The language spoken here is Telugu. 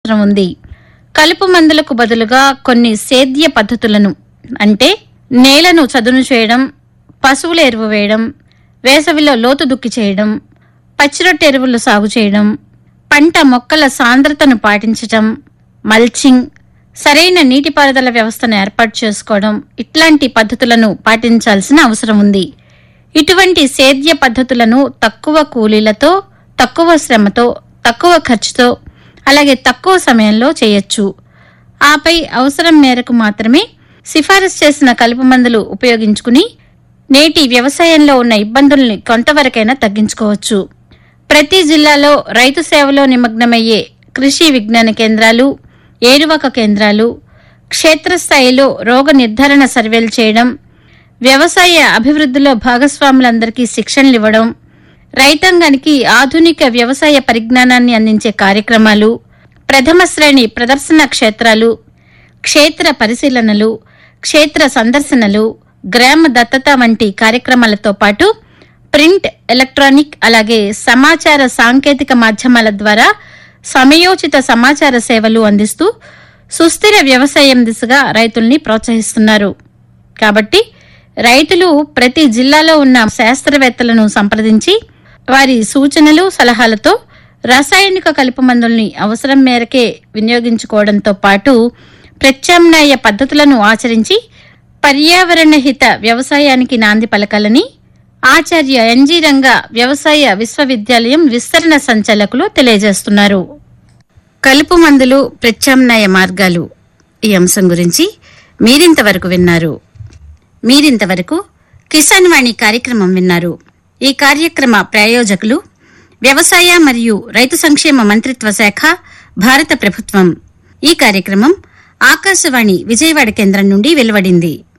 అవసరం ఉంది కలుపు మందులకు బదులుగా కొన్ని సేద్య పద్ధతులను అంటే నేలను చదును చేయడం పశువుల ఎరువు వేయడం వేసవిలో లోతు దుక్కి చేయడం పచ్చిరొట్టె ఎరువులు సాగు చేయడం పంట మొక్కల సాంద్రతను పాటించటం మల్చింగ్ సరైన నీటిపారుదల వ్యవస్థను ఏర్పాటు చేసుకోవడం ఇట్లాంటి పద్ధతులను పాటించాల్సిన అవసరం ఉంది ఇటువంటి సేద్య పద్ధతులను తక్కువ కూలీలతో తక్కువ శ్రమతో తక్కువ ఖర్చుతో అలాగే తక్కువ సమయంలో చేయొచ్చు ఆపై అవసరం మేరకు మాత్రమే సిఫారసు చేసిన కలుపు మందులు ఉపయోగించుకుని నేటి వ్యవసాయంలో ఉన్న ఇబ్బందుల్ని కొంతవరకైనా తగ్గించుకోవచ్చు ప్రతి జిల్లాలో రైతు సేవలో నిమగ్నమయ్యే కృషి విజ్ఞాన కేంద్రాలు ఏరువాక కేంద్రాలు క్షేత్రస్థాయిలో రోగ నిర్ధారణ సర్వేలు చేయడం వ్యవసాయ అభివృద్ధిలో భాగస్వాములందరికీ శిక్షణలు ఇవ్వడం రైతాంగానికి ఆధునిక వ్యవసాయ పరిజ్ఞానాన్ని అందించే కార్యక్రమాలు ప్రథమ శ్రేణి ప్రదర్శన క్షేత్రాలు క్షేత్ర పరిశీలనలు క్షేత్ర సందర్శనలు గ్రామ దత్తత వంటి కార్యక్రమాలతో పాటు ప్రింట్ ఎలక్ట్రానిక్ అలాగే సమాచార సాంకేతిక మాధ్యమాల ద్వారా సమయోచిత సమాచార సేవలు అందిస్తూ సుస్థిర వ్యవసాయం దిశగా రైతుల్ని ప్రోత్సహిస్తున్నారు కాబట్టి రైతులు ప్రతి జిల్లాలో ఉన్న శాస్త్రవేత్తలను సంప్రదించి వారి సూచనలు సలహాలతో రసాయనిక కలుపు మందుల్ని అవసరం మేరకే వినియోగించుకోవడంతో పాటు ప్రత్యామ్నాయ పద్ధతులను ఆచరించి పర్యావరణ హిత వ్యవసాయానికి నాంది పలకాలని ఆచార్య ఎన్జీ రంగ వ్యవసాయ విశ్వవిద్యాలయం విస్తరణ సంచాలకులు తెలియజేస్తున్నారు కలుపు మందులు ప్రత్యామ్నాయ మార్గాలు ఈ అంశం గురించి మీరింతవరకు విన్నారు మీరింతవరకు కిసాన్ వాణి కార్యక్రమం విన్నారు ఈ కార్యక్రమ ప్రాయోజకులు వ్యవసాయ మరియు రైతు సంక్షేమ మంత్రిత్వ శాఖ భారత ప్రభుత్వం ఈ కార్యక్రమం ఆకాశవాణి విజయవాడ కేంద్రం నుండి వెలువడింది